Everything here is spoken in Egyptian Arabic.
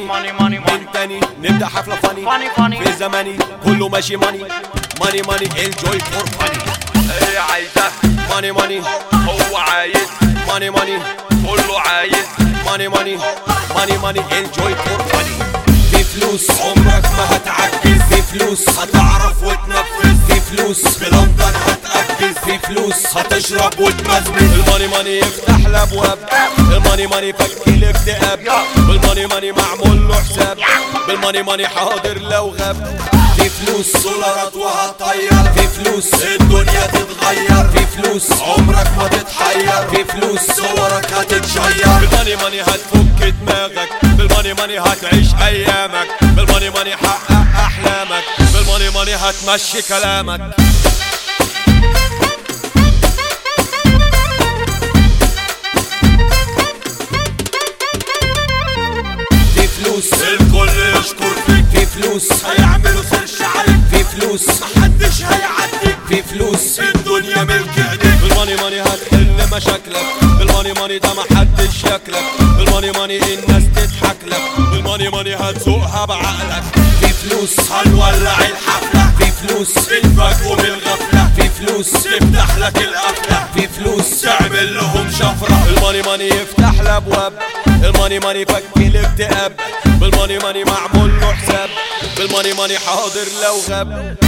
ماني ماني ماني من تاني نبدا حفله فاني فاني فاني في زماني كله ماشي ماني ماني ماني انجوي فور فاني ايه عايزة ماني ماني هو عايز ماني ماني كله عايز ماني ماني ماني ماني انجوي فور فاني في فلوس عمرك ما هتعجز في فلوس هتعرف وتنفذ في فلوس في لندن هتأجز في فلوس هتشرب وتمزمز الماني ماني يفتح الابواب الماني ماني فك الاكتئاب بالماني ماني معمول له حساب بالماني ماني حاضر لو غاب في فلوس دولارات وهتطير في فلوس الدنيا تتغير في فلوس عمرك ما تتحير في فلوس صورك هتتشير بالماني ماني هتفك دماغك بالماني ماني هتعيش ايامك بالماني ماني حقق احلامك بالماني ماني هتمشي كلامك في فلوس الكل يشكر فيك في فلوس هيعملوا سيرش عليك في فلوس محدش هيعديك في فلوس الدنيا ملك ايديك بالماني ماني هتحل مشاكلك بالماني ماني ده محدش شكلك بالماني ماني الناس تضحك لك بالماني ماني هتسوقها بعقلك في فلوس هنولع الحفلة في فلوس بنفاجئوا بالغفلة في فلوس نفتح لك القفلة في فلوس تعمل لهم شفرة الماني ماني يفتح الابواب الماني ماني فك الاكتئاب بالماني ماني معمول له حساب بالماني ماني حاضر لو غاب